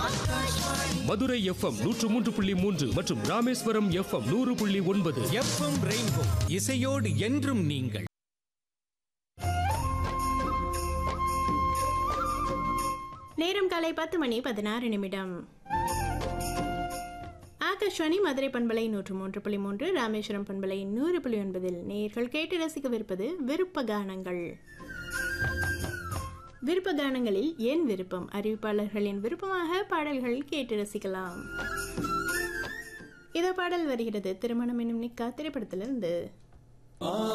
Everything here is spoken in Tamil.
மதுரை எஃப்எம் நூற்று மூன்று புள்ளி மூன்று மற்றும் ராமேஸ்வரம் எஃப்எம் நூறு புள்ளி ஒன்பது எஃப்எம் ரெயின்போ இசையோடு என்றும் நீங்கள் நேரம் காலை பத்து மணி பதினாறு நிமிடம் ஆகாஷ்வாணி மதுரை பண்பலை நூற்று மூன்று புள்ளி மூன்று ராமேஸ்வரம் பண்பலை நூறு புள்ளி ஒன்பதில் நேர்கள் கேட்டு ரசிக்கவிருப்பது விருப்ப கானங்கள் விருப்ப கானங்களில் என் விருப்பம் அறிவிப்பாளர்களின் விருப்பமாக பாடல்கள் கேட்டு ரசிக்கலாம் இதோ பாடல் வருகிறது திருமணம் என்னும் நிக்கா திரைப்படத்திலிருந்து